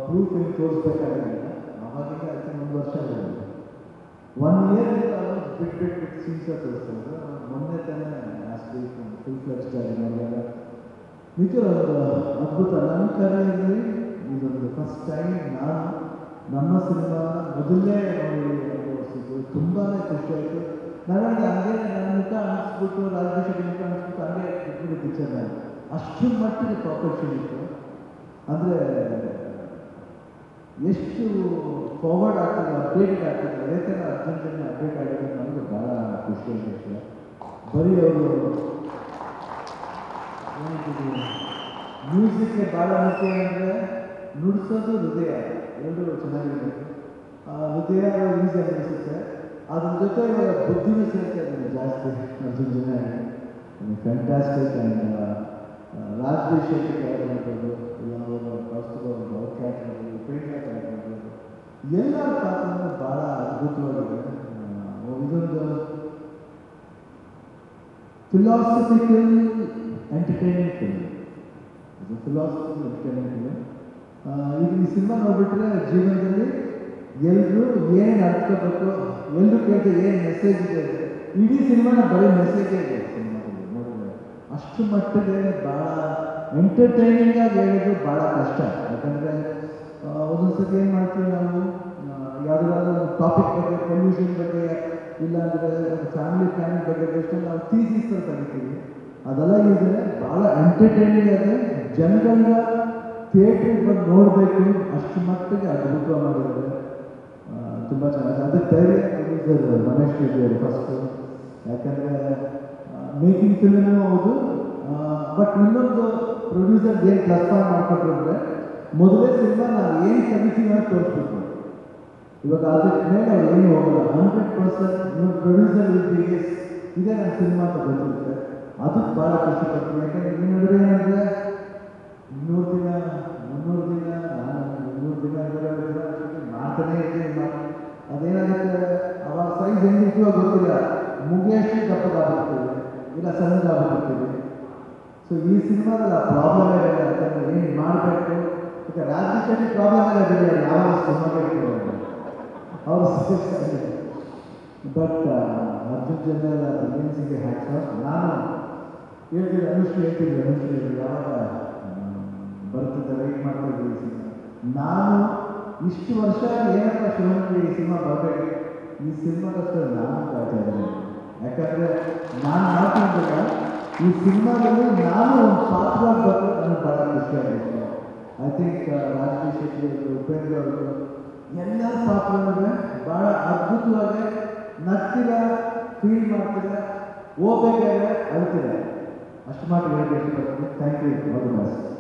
proof ಏನು ತೋರಿಸ್ಬೇಕಾಗಿಲ್ಲ ಅವಾಗಿಂದ ಆಯ್ತು ಒಂದು ವರ್ಷ ಆಗಿದೆ ಒನ್ ಇಯರ್ ಬಿಟ್ ಬಿಟ್ ಬಿಟ್ ಸೀನ್ಸ ತೋರಿಸ್ತಾರೆ ಮೊನ್ನೆ ತಾನೇ ಲಾಸ್ಟ್ ವೀಕ್ ಫುಲ್ ಫ್ಲೆಕ್ಸ್ ಆಗಿ ನೋಡಿದಾಗ ನಿಜ ಒಂದು ಅದ್ಭುತ ನನ್ನ ಕರೆಯಲ್ಲಿ ಇದೊಂದು ಫಸ್ಟ್ ಟೈಮ್ ನಾನು ನಮ್ಮ ಸಿನಿಮಾ ಮೊದಲನೇ ನೋಡಿ ಅನುಭವಿಸಿದ್ದು ತುಂಬಾ ಖುಷಿ ಆಯಿತು ನನಗೆ ಹಂಗೆ ನನ್ನ ಮುಖ ಅನಿಸ್ಬಿಟ್ಟು ರಾಜೇಶ್ ಮುಖ ಅನಿಸ್ಬಿಟ್ಟು ಹಂಗೆ ಇಟ್ಬಿಟ್ಟು ಪಿಕ್ಚರ್ ನಾನು ಅಷ್ಟು ಮಟ್ಟಿಗೆ ಪರ್ಫೆಕ್ಷನ್ ಇತ್ತು ಅಂದರೆ ಎಷ್ಟು ಫಾರ್ವರ್ಡ್ ಆಗ್ತದೆ ಅಪ್ಡೇಟೆಡ್ ಆಗ್ತದೆ ಅದೇ ಥರ ಅರ್ಜೆಂಟಲ್ಲಿ ಅಪ್ಡೇಟ್ ಆಗಿದೆ ನನಗೆ ಭಾಳ ಖುಷಿಯಾದ ವಿಷಯ ಬರೀ ಅವರು ಮ್ಯೂಸಿಕ್ಗೆ ಭಾಳ ಮುಖ್ಯ ಅಂದರೆ ನುಡಿಸೋದು ಹೃದಯ ಎರಡೂ ಚೆನ್ನಾಗಿರಬೇಕು ಆ ಹೃದಯ ಈಸಿ ಅನಿಸುತ್ತೆ ಅದ್ರ ಜೊತೆ ಇವಾಗ ಬುದ್ಧಿನೂ ಸೇರ್ತಾ ಇದ್ದೀನಿ ಜಾಸ್ತಿ ಅರ್ಜುನ್ ಜನ fantastic and Rajesh Shetty character ಮಾಡ್ಬೋದು ಇಲ್ಲ ಅವರು ಕೌಸ್ತುಭ ಅವ್ರ ಕ್ಯಾರೆಕ್ಟರ್ ಪ್ರೇಮಿಕ ಕ್ಯಾರೆಕ್ಟರ್ ಎಲ್ಲರ ಪಾತ್ರನೂ ಭಾಳ ಅದ್ಭುತವಾಗಿದೆ ಆ, ಇದೊಂದು ಫಿಲಾಸಫಿಕಲ್ ಎಂಟರ್ಟೈನ್ಮೆಂಟ್ ಫಿಲ್ಮ್ ಇದು ಫಿಲಾಸಫಿಕಲ್ ಎಂಟರ್ಟೈನ್ಮೆಂಟ್ ಫಿಲ್ಮ್ ಈಗ ಈ ಸಿನಿಮಾ ನೋಡ್ಬಿಟ್ರೆ ಜೀವನದಲ್ಲಿ ಎಲ್ಲರೂ ಏನು ಅರ್ಥಬೇಕು ಎಲ್ಲರೂ ಕೇಳಿದ್ರೆ ಏನು ಮೆಸೇಜ್ ಇದೆ ಇಡೀ ಸಿನಿಮಾನ ಬರೀ ಮೆಸೇಜೇ ಇದೆ ಸಿನಿಮಾದಲ್ಲಿ ನೋಡಿದ್ರೆ ಅಷ್ಟು ಮಟ್ಟಿಗೆ ಭಾಳ ಎಂಟರ್ಟೈನಿಂಗ್ ಆಗಿ ಹೇಳೋದು ಭಾಳ ಕಷ್ಟ ಯಾಕಂದರೆ ಒಂದೊಂದ್ಸತಿ ಏನು ಮಾಡ್ತೀವಿ ನಾವು ಯಾವುದಾದ್ರು ಒಂದು ಟಾಪಿಕ್ ಬಗ್ಗೆ ಪೊಲ್ಯೂಷನ್ ಬಗ್ಗೆ ಇಲ್ಲಾಂದರೆ ಒಂದು ಫ್ಯಾಮಿಲಿ ಪ್ಲಾನಿಂಗ್ ಬಗ್ಗೆ ಎಷ್ಟು ನಾವು ಥೀಸಿಸ್ ತೆಗಿತೀವಿ ಅದೆಲ್ಲ ಇದೆ ಭಾಳ ಎಂಟರ್ಟೈನಿಂಗ್ ಆಗಿ ಜನಗಳನ್ನ ಥಿಯೇಟ್ರಿಗೆ ಬಂದು ನೋಡಬೇಕು ಅಷ್ಟು ಮಟ್ಟಿಗೆ ಅದ್ಭುತ ಮಾಡಿದ್ದಾರೆ ತುಂಬ ಚೆನ್ನಾಗಿದೆ ಅದಕ್ಕೆ ಧೈರ್ಯ ಪ್ರೊಡ್ಯೂಸರ್ ರಮೇಶ್ ರೆಡ್ಡಿ ಅವರು ಫಸ್ಟು ಯಾಕಂದರೆ ಮೇಕಿಂಗ್ ಫಿಲ್ಮೂ ಹೌದು ಬಟ್ ಇನ್ನೊಂದು ಪ್ರೊಡ್ಯೂಸರ್ ಏನು ಪ್ಲಸ್ ಪಾಯಿಂಟ್ ಮಾಡ್ಕೊಂಡ್ರು ಅಂದರೆ ಮೊದಲೇ ಸಿನಿಮಾ ನಾವು ಏನು ತೆಗಿತೀವಿ ಅಂತ ತೋರಿಸ್ಬೇಕು ಇವಾಗ ಅದಕ್ಕೆ ಮೇಲೆ ಅವ್ರು ಏನು ಹೋಗಲ್ಲ ಹಂಡ್ರೆಡ್ ಪರ್ಸೆಂಟ್ ನೀವು ಪ್ರೊಡ್ಯೂಸರ್ ವಿಲ್ ಇದೇ ನನ್ನ ಸಿನಿಮಾ ಅಂತ ಗೊತ್ತಿರುತ್ತೆ ಅದಕ್ಕೆ ಭಾಳ ಖುಷಿ ಪಡ್ತೀನಿ ಯಾಕಂದ್ರೆ ಈ ನಡುವೆ ಏನಂದರೆ ಇನ್ನೂರು ದಿನ ಮುನ್ನೂರು ದಿನ ನಾನು ಮುನ್ನೂರು ದಿನ ಇನ್ನೂರೈವತ್ತು ದಿನ ಅಷ್ಟೊತ್ತಿಗೆ ಮಾಡ್ತಾನೇ ಇರ್ತೀನಿ ಮಾಡಿ ಅದೇನಾಗುತ್ತೆ ಅವಾಗ ಸೈಜ್ ಹೆಂಗಿರ್ತೀವೋ ಗೊತ್ತಿಲ್ಲ ಮುಗಿಯಷ್ಟು ದಪ್ಪಗಾಗ್ಬಿಡ್ತೀವಿ ಇಲ್ಲ ಸಣ್ಣಗಾಗ್ಬಿಡ್ತೀವಿ ಸೊ ಈ ಸಿನಿಮಾದಲ್ಲಿ ಆ ಪ್ರಾಬ್ಲಮ್ ಇದೆ ಯಾಕಂದ್ರೆ ಏನು ಮಾಡಬೇಕು ಈಗ ರಾಜ್ಯ ಶೆಟ್ಟಿ ಪ್ರಾಬ್ಲಮ್ ಎಲ್ಲ ಬೇರೆ ಯಾವ ಸಿನಿಮಾಗೆ ಇಟ್ಕೊಳ್ಳೋದು ಅವರು ಬಟ್ ಅರ್ಜುನ್ ಜನರಲ್ ಏಜೆನ್ಸಿಗೆ ಹ್ಯಾಟ್ಸ್ ಆಫ್ ನಾನು ಹೇಳ್ತೀನಿ ಅನುಶ್ರೀ ಹೇಳ್ತಿದ್ದೆ ಅನುಶ್ರೀ ಅವ್ರು ಯಾವಾಗ ಬರ್ತಿದ್ದ ವೆಯ್ಟ್ ಮಾಡ್ತಾ ಇದ್ದೀವಿ ಈ ಸಿನಿಮಾ ನಾನು ಇಷ್ಟು ವರ್ಷ ಏನಪ್ಪ ಶಿವಮೊಗ್ಗ ಈ ಸಿನಿಮಾ ಬರಬೇಕು ಈ ಸಿನಿಮಾಗೋಸ್ಕರ ನಾನು ಕಾಯ್ತಾ ಇದ್ದೀನಿ ಯಾಕಂದರೆ ನಾನು ಮಾಡ್ತಿದ್ದಾಗ ಈ ಸಿನಿಮಾದಲ್ಲಿ ನಾನು ಒಂದು ಪಾತ್ರ ಬರಬೇಕು ನನಗೆ ಭಾಳ ಖುಷಿಯಾಗಿತ್ತು ಐ ಥಿಂಕ್ ರಾಜೇಶ್ ಶೆಟ್ಟಿ ಅವರು ಉಪೇಂದ್ರ ಅವರು ಎಲ್ಲ ಪಾತ್ರನೂ ಭಾಳ ಅದ್ಭುತವಾಗಿ ನಗ್ತಿರ ಫೀಲ್ ಮಾಡ್ತಿರ ಓದಬೇಕಾದ್ರೆ ಅಳ್ತಿರ ಅಷ್ಟು ಮಾತ್ರ ಹೇಳಬೇಕು thank you all the best